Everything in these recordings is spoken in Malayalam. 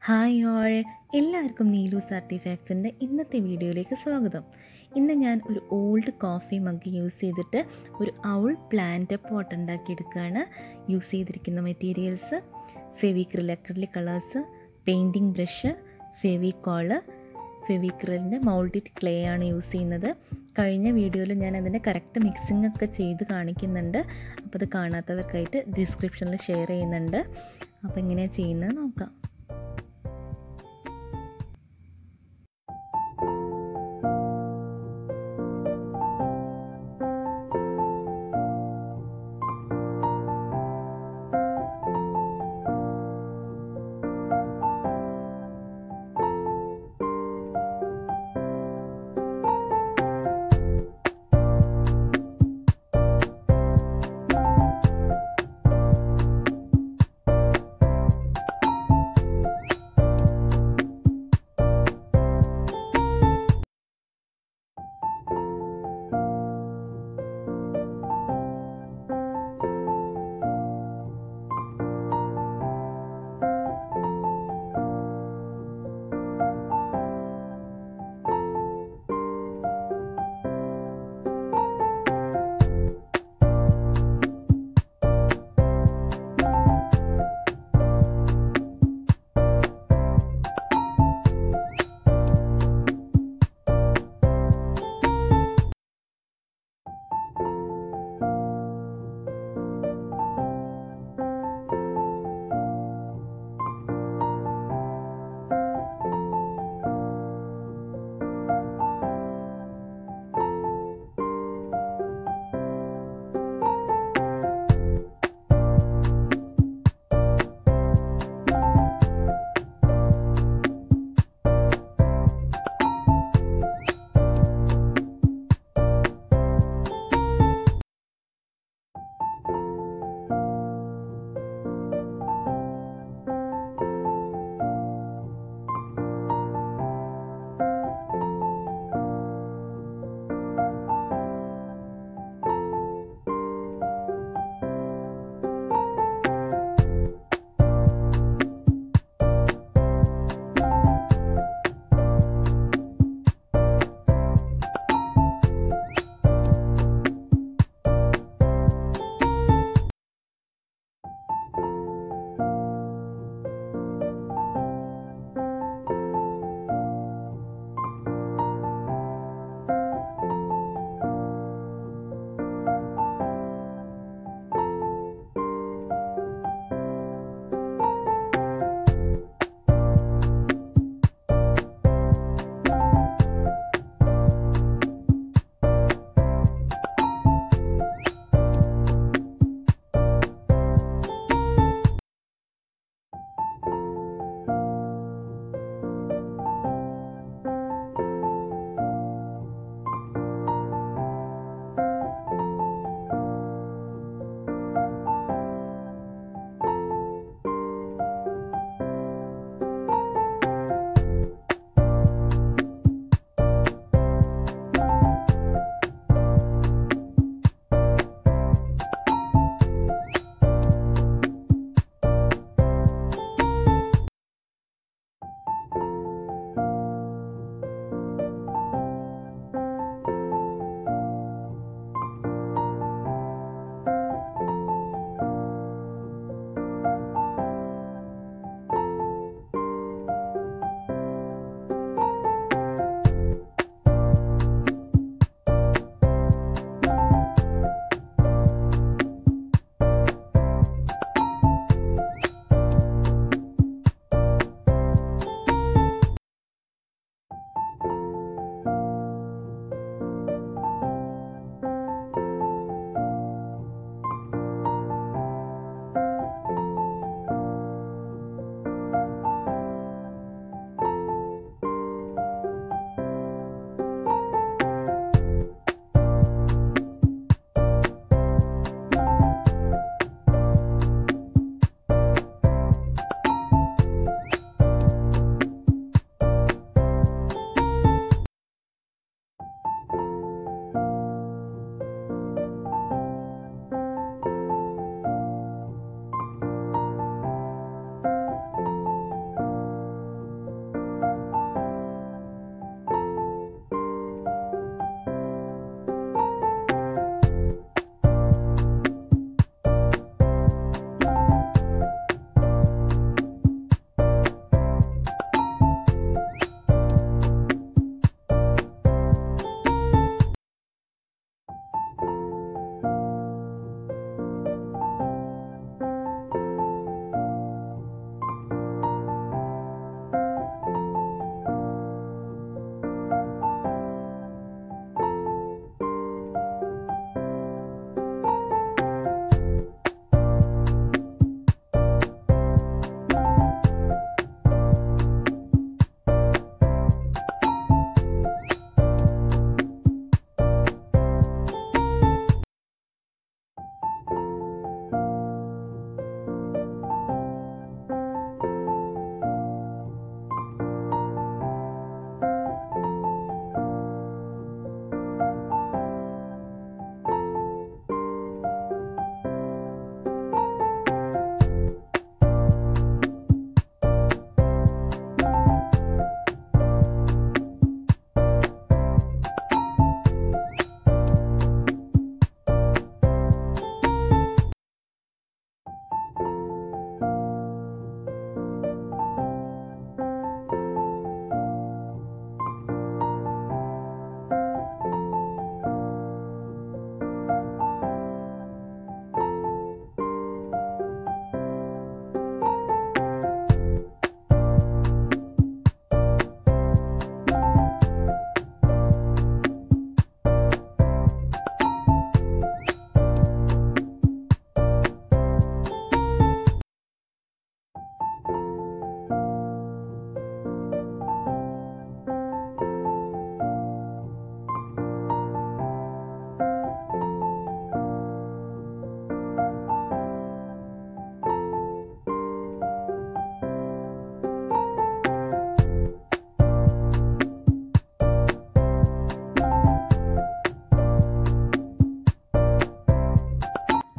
ഹായ് ഓൾ എല്ലാവർക്കും നീലൂസ് ആർട്ടിഫാക്ട്സിൻ്റെ ഇന്നത്തെ വീഡിയോയിലേക്ക് സ്വാഗതം ഇന്ന് ഞാൻ ഒരു ഓൾഡ് കോഫി മഗ് യൂസ് ചെയ്തിട്ട് ഒരു ഔൾ പ്ലാന്റ് പോട്ട് ഉണ്ടാക്കിയെടുക്കുകയാണ് യൂസ് ചെയ്തിരിക്കുന്ന materials Fevicryl acrylic colours painting brush Fevicol ഫെവിക്രിലിൻ്റെ മൗൾഡിഡ് ക്ലേ ആണ് യൂസ് ചെയ്യുന്നത് കഴിഞ്ഞ വീഡിയോയിൽ ഞാൻ അതിൻ്റെ കറക്റ്റ് മിക്സിംഗ് ഒക്കെ ചെയ്ത് കാണിക്കുന്നുണ്ട് അപ്പോൾ അത് കാണാത്തവർക്കായിട്ട് ഡിസ്ക്രിപ്ഷനിൽ ഷെയർ ചെയ്യുന്നുണ്ട് അപ്പോൾ എങ്ങനെയാണ് ചെയ്യുന്നത് നോക്കാം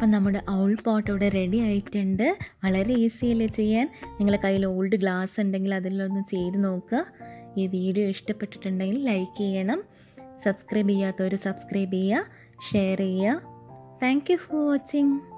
അപ്പം നമ്മുടെ ഔൾ പോട്ട് ഇവിടെ റെഡി ആയിട്ടുണ്ട് വളരെ ഈസി അല്ലേ ചെയ്യാൻ നിങ്ങളുടെ കയ്യിൽ ഓൾഡ് ഗ്ലാസ് ഉണ്ടെങ്കിൽ അതിലൊന്ന് ചെയ്ത് നോക്കുക ഈ വീഡിയോ ഇഷ്ടപ്പെട്ടിട്ടുണ്ടെങ്കിൽ ലൈക്ക് ചെയ്യണം സബ്സ്ക്രൈബ് ചെയ്യാത്തവർ സബ്സ്ക്രൈബ് ചെയ്യുക ഷെയർ ചെയ്യുക താങ്ക് യു ഫോർ വാച്ചിങ്